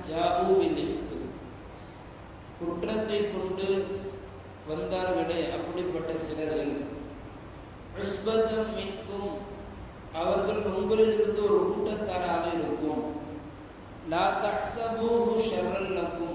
ஜாஊ bill இஃப்க் குற்றத்தை கொண்டு வந்தார்களே அப்படிப்பட்ட சிலர்கள் உஸ்பத்தம் மின்கும் அவர்கள் உங்களில் இருந்து ஒரு கூட்டத்தாராக இருக்கும் லா தஹ்சபூஹு ஷர்ரல் லக்கும்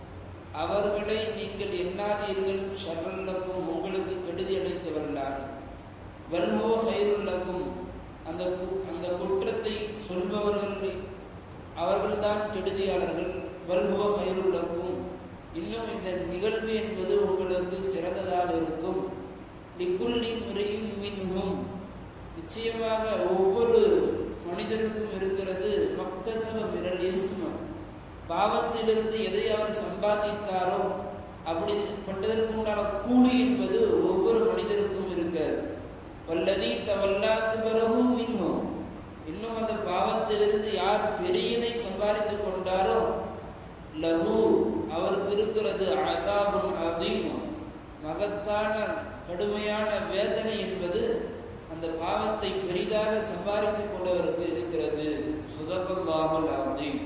அவர்களை நீங்கள் எண்ணாதீர்கள் ஷர்ரல் லக்கும் உங்களுக்கு கெடுதி அடைத்தவர்களாக வல்ஹோ ஹைருல் லக்கும் அந்த கு- அந்த குற்றத்தை சொல்பவர்கள் அவர்கள்தான் கெடுதியாளர்கள் வல்ஹோ ஹைருல் லக்கும் இன்னும் இந்த நிகழ்வு என்பது உங்களுக்கு சிறந்ததாக இருக்கும் லிக்குல்லி முறையும் மின்ஹும் நிச்சயமாக ஒவ்வொரு மனிதருக்கும் இருக்கிறது மக்தசவ மிரல் இஸ்ம பாவத்திலிருந்து எதை அவர் சம்பாதித்தாரோ அப்படி கொண்டதற்கு உண்டான கூலி என்பது ஒவ்வொரு மனிதருக்கும் இருக்கிறது வல்லதி தவல்லாத்து பிறகு மின்ஹும் இன்னும் அந்த பாவத்திலிருந்து யார் பெரியதை சம்பாதித்துக் கொண்டாரோ லஹு அவருக்கு இருக்கிறது அதாபும் அதீமும் மகத்தான கடுமையான வேதனை என்பது அந்த பாவத்தை பெரிதாக சம்பாதித்துக் கொண்டவருக்கு இருக்கிறது சுதபல்லாஹுல் அதீம்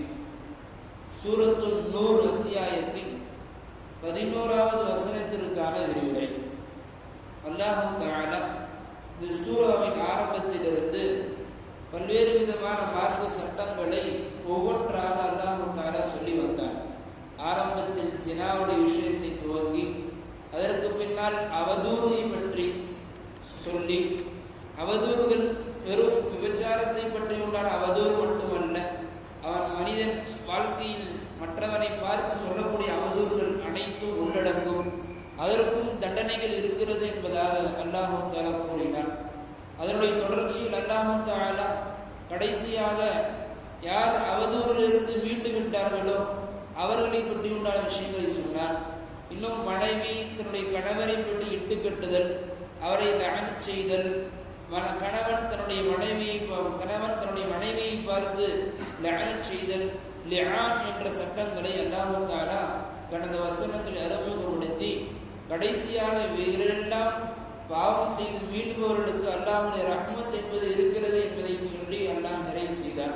சூரத்துல் நூர் அத்தியாயத்தின் பதினோராவது வசனத்திற்கான விரிவுரை அல்லாஹும் தஆலா இந்த சூறாவின் ஆரம்பத்திலிருந்து பல்வேறு விதமான மார்க்க சட்டங்களை ஒவ்வொன்றாக அல்லாஹு தாலா சொல்லி வந்தார் ஆரம்பத்தில் ஜினாவுடைய விஷயத்தை துவங்கி அதற்கு பின்னால் அவதூறை பற்றி சொல்லி அவதூறுகள் வெறும் விபச்சாரத்தை பற்றி உண்டான அவதூறு மட்டுமல்ல அவன் மனிதன் வாழ்க்கையில் மற்றவனை பார்த்து சொல்லக்கூடிய அவதூறுகள் அனைத்தும் உள்ளடங்கும் அதற்கும் தண்டனைகள் இருக்கிறது என்பதாக அல்லாஹு தாலா கூறினார் அதனுடைய தொடர்ச்சியில் அல்லாஹு தாலா கடைசியாக யார் அவதூறிலிருந்து மீண்டு விட்டார்களோ அவர்களை பற்றி உண்டான விஷயங்களை சொன்னார் இன்னும் மனைவி தன்னுடைய கணவரை பற்றி இட்டு கட்டுதல் அவரை லஅனத் செய்தல் மன- கணவன் தன்னுடைய மனைவியை பா- கணவன் தன்னுடைய மனைவியை பார்த்து லஅனத் செய்தல் லிஆன் என்ற சட்டங்களை அல்லாஹு தாலா கடந்த வசனத்தில் அறிமுகப்படுத்தி கடைசியாக இவைகளெல்லாம் பாவம் செய்து மீள்பவர்களுக்கு அல்லாஹுடைய ரஹ்மத் என்பது இருக்கிறது என்பதையும் சொல்லி அல்லாஹ் நிறைவு செய்தார்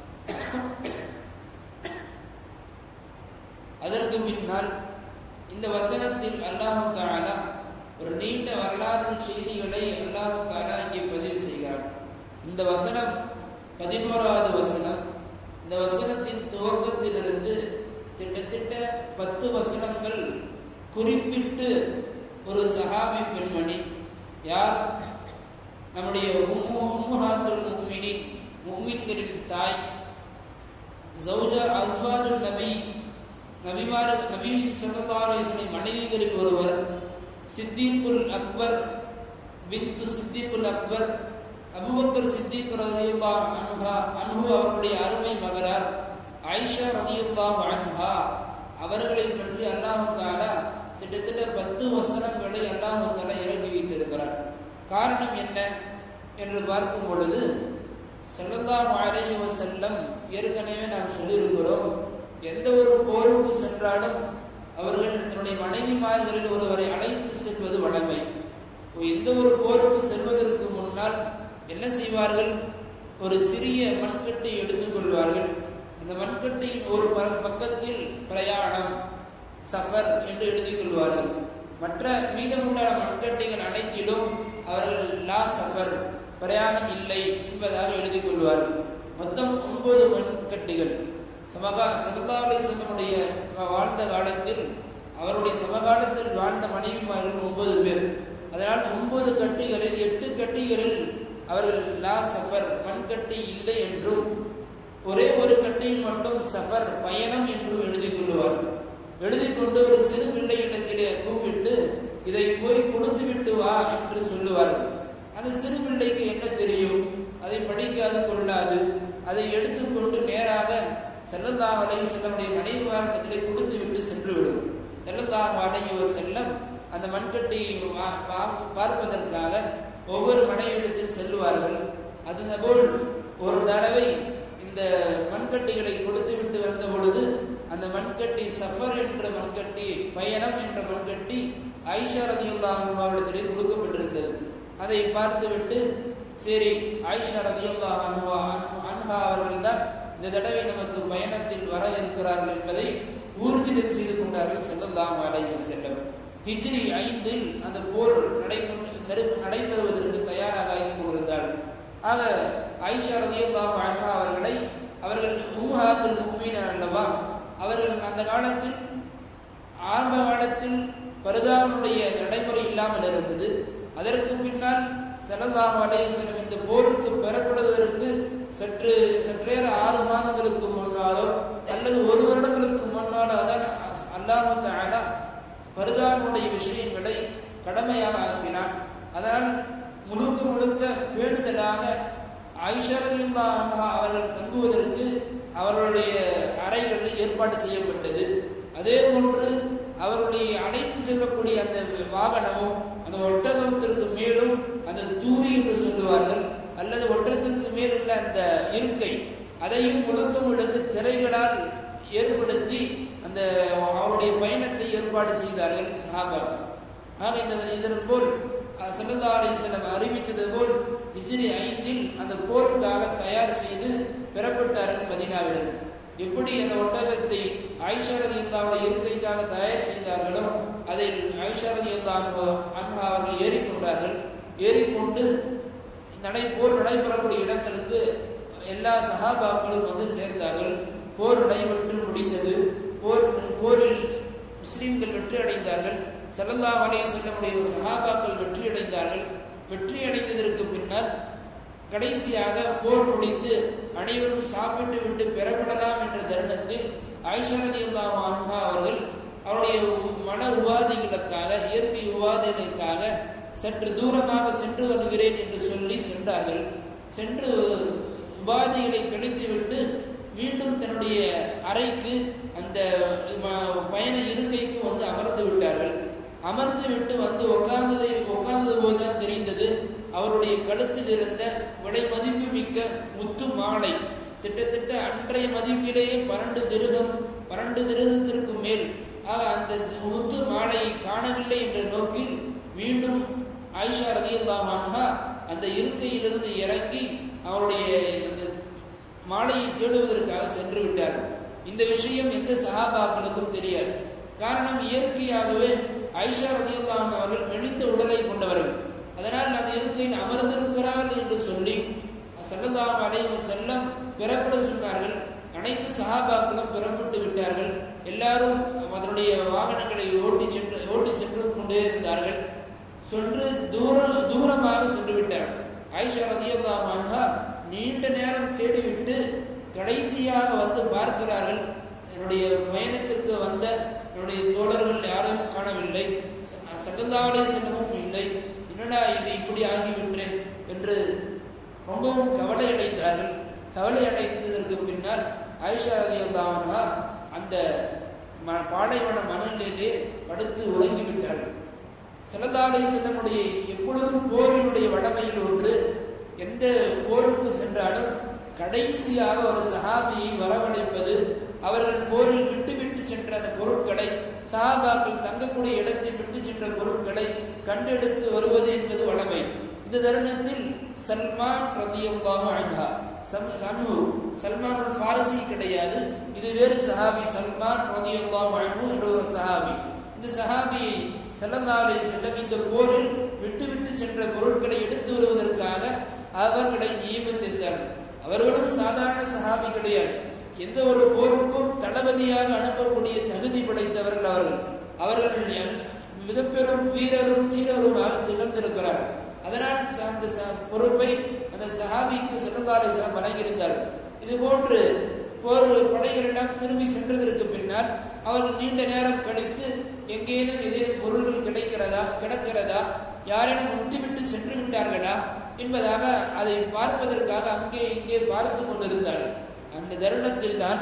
அதற்கு பின்னால் இந்த வசனத்தில் அல்லாஹு தாலா ஒரு நீண்ட வரலாறு செய்திகளை அல்லாஹு தாலா இங்கே பதிவு செய்கிறார் இந்த வசனம் பதினோராவது வசனம் இந்த வசனத்தின் துவக்கத்திலிருந்து கிட்டத்தட்ட பத்து வசனங்கள் குறிப்பிட்டு ஒரு சஹாபி பெண்மணி யார் நம்முடைய உம்மு உம்முஹாத்துல் முஃமினின் முஃமின்களின் தாய் ஜௌஜா அஸ்வாஜுல் நபி நபிமார் நபி ஸல்லல்லாஹு அலைஹி வஸல்லம் மனைவிகளில் ஒருவர் சித்திகுல் அக்பர் பின்த் சித்திகுல் அக்பர் அபூபக்கர் சித்திக் ரலியல்லாஹு அன்ஹா அன்ஹு அவருடைய அருமை மகளார் ஆயிஷா ரலியல்லாஹு அன்ஹா அவர்களை பற்றி அல்லாஹ் தஆலா கிட்டத்தட்ட பத்து வசனங்களை அல்லாஹ் தஆலா இறக்கி வைத்திருக்கிறார் காரணம் என்ன என்று பார்க்கும் பொழுது ஸல்லல்லாஹு அலைஹி வஸல்லம் ஏற்கனவே நாம் சொல்லியிருக்கிறோம் எந்த ஒரு போருக்கு சென்றாலும் அவர்கள் தன்னுடைய மனைவிமார்களில் ஒருவரை அழைத்து செல்வது வழமை எந்த ஒரு போருக்கு செல்வதற்கு முன்னால் என்ன செய்வார்கள் ஒரு சிறிய மண்கட்டை எடுத்துக் கொள்வார்கள் அந்த மண்கட்டையின் ஒரு ப- பக்கத்தில் பிரயாணம் சஃபர் என்று எழுதிக் கொள்வார்கள் மற்ற மீதமுள்ள மண்கட்டைகள் அனைத்திலும் அவர்கள் லா சஃபர் பிரயாணம் இல்லை என்பதாக எழுதிக் கொள்வார்கள் மொத்தம் ஒன்பது மண்கட்டிகள் சமகா சல்லா அலிஸ்லமுடைய வாழ்ந்த காலத்தில் அவருடைய சமகாலத்தில் வாழ்ந்த மனைவிமார்கள் ஒன்பது பேர் அதனால் ஒன்பது கட்டிகளில் எட்டு கட்டிகளில் அவர்கள் லா சஃபர் மண்கட்டி இல்லை என்றும் ஒரே ஒரு கட்டியில் மட்டும் சஃபர் பயணம் என்றும் எழுதிக் கொள்வார்கள் எழுதிக் கொண்டு ஒரு சிறு பிள்ளை இடத்திலே கூப்பிட்டு இதை போய் கொடுத்து விட்டு வா என்று சொல்லுவார்கள் அந்த சிறு பிள்ளைக்கு என்ன தெரியும் அதை படிக்காது கொள்ளாது அதை எடுத்துக்கொண்டு நேராக செல்லல்லாஹ் அலைஹி செல்லமுடைய மனைவிமாரிடத்திலே கொடுத்து விட்டு சென்று விடும் செல்லல்லாஹ் அலைஹி செல்லம் அந்த மண்கட்டியை வா- வா- பார்ப்பதற்காக ஒவ்வொரு மனைவியிடத்தில் செல்லுவார்கள் அது போல் ஒரு தடவை இந்த மண்கட்டிகளை கொடுத்து விட்டு வந்த பொழுது அந்த மண்கட்டி சஃபர் என்ற மண்கட்டி பயணம் என்ற மண்கட்டி ஐஷா ரதியுல்லாஹு அன்ஹாவிடத்திலே கொடுக்கப்பட்டிருந்தது அதை பார்த்துவிட்டு சரி ஆயிஷா ரதியுல்லாஹு அன்ஹா அன்ஹா அவர்கள் தான் இந்த தடவை நமக்கு பயணத்தில் வர இருக்கிறார்கள் என்பதை ஊர்ஜிதம் செய்து கொண்டார்கள் செல்லலாம் அலைஹி செல்லம் ஹிஜ்ரி ஐந்தில் அந்த போர் நடை நடைபெறுவதற்கு தயாராக இருந்து கொண்டிருந்தார்கள் ஆக ஐஷா ரதியுல்லாஹு அன்ஹா அவர்களை அவர்கள் உம்ஹாத்துல் முஃமின அல்லவா அவர்கள் அந்த காலத்தில் ஆரம்ப காலத்தில் பருதாவுடைய நடைமுறை இல்லாமல் இருந்தது அதற்கு பின்னால் ஸல்லல்லாஹு அலைஹி வஸல்லம் இந்த போருக்கு பெறப்படுவதற்கு சற்று சற்றேற ஆறு மாதங்களுக்கு முன்னாலோ அல்லது ஒரு வருடங்களுக்கு முன்னாலோ அதான் அல்லாஹு தஆலா பருதானுடைய விஷயங்களை கடமையாக ஆக்கினான் அதனால் முழுக்க முழுக்க பேணுதலாக ஐஷரதியுல்லா அவர்கள் தங்குவதற்கு அவர்களுடைய அறைகள் ஏற்பாடு செய்யப்பட்டது அதே போன்று அவருடைய அழைத்து செல்லக்கூடிய அந்த வாகனமும் அந்த ஒட்டகத்திற்கு மேலும் அந்த தூரி என்று சொல்லுவார்கள் அல்லது ஒட்டகத்திற்கு மேல் உள்ள அந்த இருக்கை அதையும் முழுக்க முழுக்க திரைகளால் ஏற்படுத்தி அந்த அவருடைய பயணத்தை ஏற்பாடு செய்தார்கள் சஹாபாக்கள் ஆக இந்த இதன் போல் சல்லா அலிஸ்லம் அறிவித்தது போல் ஹிஜ்ரி ஐந்தில் அந்த போருக்காக தயார் செய்து பெறப்பட்டார்கள் மதினாவிலிருந்து எப்படி அந்த ஒட்டகத்தை ஐஷரதி அல்லாவுடைய இருக்கைக்காக தயார் செய்தார்களோ அதில் ஐஷரதி அன்ஹா அவர்கள் ஏறிக்கொண்டார்கள் ஏறிக்கொண்டு நடை போர் நடைபெறக்கூடிய இடங்களுக்கு எல்லா சகாபாக்களும் வந்து சேர்ந்தார்கள் போர் நடைபெற்று முடிந்தது போர் போரில் முஸ்லிம்கள் வெற்றி அடைந்தார்கள் சல்லல்லா அலைய செல்லமுடைய சகாபாக்கள் வெற்றி அடைந்தார்கள் வெற்றி அடைந்ததற்கு பின்னர் கடைசியாக போர் முடித்து அனைவரும் சாப்பிட்டு விட்டு பெறப்படலாம் என்ற தருணத்தில் ஆயிஷரதி அன்ஹா அவர்கள் அவருடைய மன உபாதைகளுக்காக இயற்கை உபாதைகளுக்காக சற்று தூரமாக சென்று வருகிறேன் என்று சொல்லி சென்றார்கள் சென்று உபாதைகளை கழித்துவிட்டு மீண்டும் தன்னுடைய அறைக்கு அந்த பயண இருக்கைக்கு வந்து அமர்ந்து விட்டார்கள் அமர்ந்து விட்டு வந்து உட்கார்ந்ததை உட்கார்ந்தது போதுதான் தெரிந்தது அவருடைய கழுத்தில் இருந்த விலை மதிப்பு மிக்க முத்து மாலை திட்டத்திட்ட அன்றைய மதிப்பிலேயே பன்னெண்டு திருகம் பன்னெண்டு திருகத்திற்கு மேல் ஆக அந்த முத்து மாலையை காணவில்லை என்ற நோக்கில் மீண்டும் ஆயிஷா ரதியுல்லாமான்ஹா அந்த இருக்கையிலிருந்து இறங்கி அவருடைய அந்த மாலையை தேடுவதற்காக சென்று விட்டார் இந்த விஷயம் எந்த சகாபாக்களுக்கும் தெரியாது காரணம் இயற்கையாகவே ஐஷா ரதியுல்லாஹ் அவர்கள் மெலிந்த உடலை கொண்டவர்கள் அதனால் அந்த இருக்கையில் அமர்ந்திருக்கிறார்கள் என்று சொல்லி சல்லல்லாஹு அலைஹி செல்லம் பிறப்பட சொன்னார்கள் அனைத்து சஹாபாக்களும் பிறப்பட்டு விட்டார்கள் எல்லாரும் அதனுடைய வாகனங்களை ஓட்டி சென்று ஓட்டி சென்று கொண்டே இருந்தார்கள் சென்று தூர தூரமாக சென்று விட்டார் ஆயிஷா ரதியுல்லாஹு அன்ஹா நீண்ட நேரம் தேடிவிட்டு கடைசியாக வந்து பார்க்கிறார்கள் என்னுடைய பயணத்திற்கு வந்த என்னுடைய தோழர்கள் யாரும் காணவில்லை சகந்தாலே செல்லவும் இல்லை என்னடா இது இப்படி ஆகிவிட்டு என்று ரொம்பவும் கவலை அடைந்தார்கள் கவலை அடைந்ததற்கு பின்னால் ஆயிஷா அலியல்லாவனா அந்த பாலைவன மணலிலே படுத்து உறங்கிவிட்டார்கள் சிலதாலை செல்லமுடைய எப்பொழுதும் போரினுடைய வடமையில் ஒன்று எந்த போருக்கு சென்றாலும் கடைசியாக ஒரு சஹாபியை வரவழைப்பது அவர்கள் போரில் விட்டுவிட்டு சென்ற அந்த பொருட்களை சஹாபாக்கள் தங்கக்கூடிய இடத்தில் விட்டு சென்ற பொருட்களை கண்டெடுத்து வருவது என்பது வளமை இந்த தருணத்தில் சல்மான் ரதியுல்லாஹு அன்ஹா சமு சல்மான் ஃபாரசி கிடையாது இது வேறு சஹாபி சல்மான் ரதியுல்லாஹு அன்ஹு என்ற ஒரு சஹாபி இந்த சஹாபியை செல்லந்தாலே செல்லம் இந்த போரில் விட்டு விட்டு சென்ற பொருட்களை எடுத்து வருவதற்காக அவர்களை நியமித்திருந்தார்கள் அவர்களும் சாதாரண சஹாபி கிடையாது எந்த ஒரு போருக்கும் தளபதியாக அனுப்பக்கூடிய தகுதி படைத்தவர்கள் அவர்கள் அவர்கள் மிகப்பெரும் வீரரும் தீரருமாக திகழ்ந்திருக்கிறார் அதனால் அந்த பொறுப்பை அந்த சஹாபிக்கு செல்லந்தாரை வழங்கியிருந்தார் இது போன்று போர் படைகளெல்லாம் திரும்பி சென்றதற்கு பின்னால் அவர்கள் நீண்ட நேரம் கழித்து எங்கேனும் ஏதேனும் பொருள்கள் கிடைக்கிறதா கிடக்கிறதா யாரேனும் விட்டுவிட்டு சென்று விட்டார்களா என்பதாக அதை பார்ப்பதற்காக அங்கே இங்கே பார்த்து கொண்டிருந்தார்கள் அந்த தருணத்தில் தான்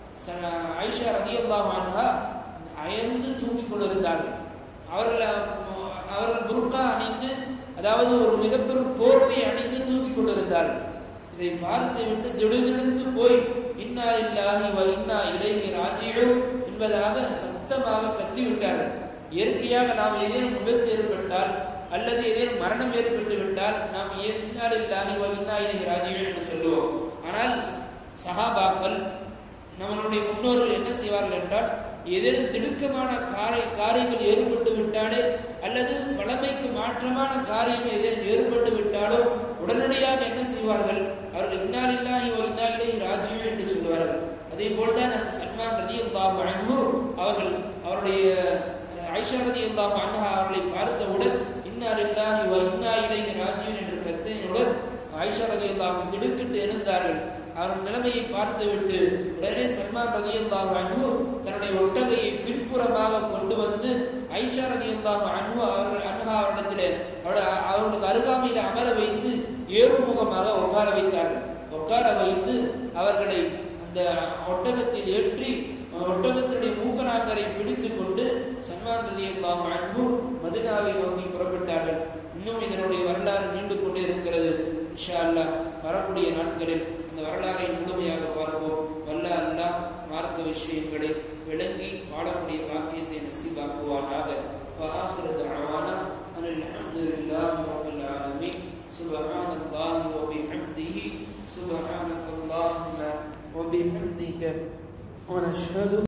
ஐஷா ரதியல்லாஹா அயர்ந்து தூங்கிக் கொண்டிருந்தார்கள் அவர்கள் அவர்கள் புர்கா அணிந்து அதாவது ஒரு மிகப்பெரும் போர்வை அணிந்து தூங்கிக் கொண்டிருந்தார்கள் இதை பார்த்து விட்டு திடுதிடுத்து போய் இன்னா இல்லாஹி வ இன்னா இலைஹி ராஜியும் என்பதாக சத்தமாக கத்திவிட்டார்கள் இயற்கையாக நாம் ஏதேனும் விபத்து ஏற்பட்டால் அல்லது ஏதேனும் மரணம் ஏற்பட்டு விட்டால் நாம் இன்னா இல்லாஹி வ இன்னா இலைஹி ராஜியும் என்று சொல்லுவோம் ஆனால் சஹாபாக்கள் நம்மளுடைய முன்னோர்கள் என்ன செய்வார்கள் என்றால் ஏதேனும் திடுக்கமான காரை காரியங்கள் ஏற்பட்டு விட்டாலே அல்லது வளமைக்கு மாற்றமான காரியம் ஏதேனும் ஏற்பட்டு விட்டாலோ உடனடியாக என்ன செய்வார்கள் அவர்கள் இன்னாலில்லாஹி வ இன்னா இலைஹி ராஜியூன் என்று சொல்வார்கள் அதே போல்தான் அந்த சல்மான் ரலியல்லாஹு அன்ஹு அவர்கள் அவருடைய ஐஷா ரலியல்லாஹு அன்ஹா அவர்களை பார்த்தவுடன் இன்னாலில்லாஹி வ இன்னா இலைஹி ராஜியூன் என்ற கத்தையுடன் ஐஷா ரலியல்லாஹு திடுக்கிட்டு எழுந்தார்கள் அவர் நிலைமையை பார்த்துவிட்டு உடனே சல்மான் ரலியல்லாஹு அன்ஹு தன்னுடைய ஒட்டகையை பின்புறமாக கொண்டு வந்து ஐஷா ரலியல்லாஹு அன்ஹு அவர்கள் அன்ஹா அவரிடத்திலே அவர்களுக்கு அருகாமையில் அமர வைத்து ஏறுமுகமாக உட்கார வைத்தார்கள் உட்கார வைத்து அவர்களை அந்த ஒட்டகத்தில் ஏற்றி ஒட்டகத்தினுடைய மூக்கனாக்கரை பிடித்துக் கொண்டு சல்மான் ரலியல்லாஹு அன்ஹு மதினாவை நோக்கி புறப்பட்டார்கள் இன்னும் இதனுடைய வரலாறு நீண்டு கொண்டே இருக்கிறது இன்ஷா அல்லாஹ் வரக்கூடிய நாட்களில் இந்த வரலாறை முழுமையாக பார்ப்போம் வல்ல அல்லாஹ் மார்க்க விஷயங்களை விளங்கி வாழக்கூடிய பாக்கியத்தை நசீபாக்குவானாக وآخر دعوانا أن الحمد لله رب العالمين سبحان الله وبحمده سبحانك اللهم وبحمدك ونشهد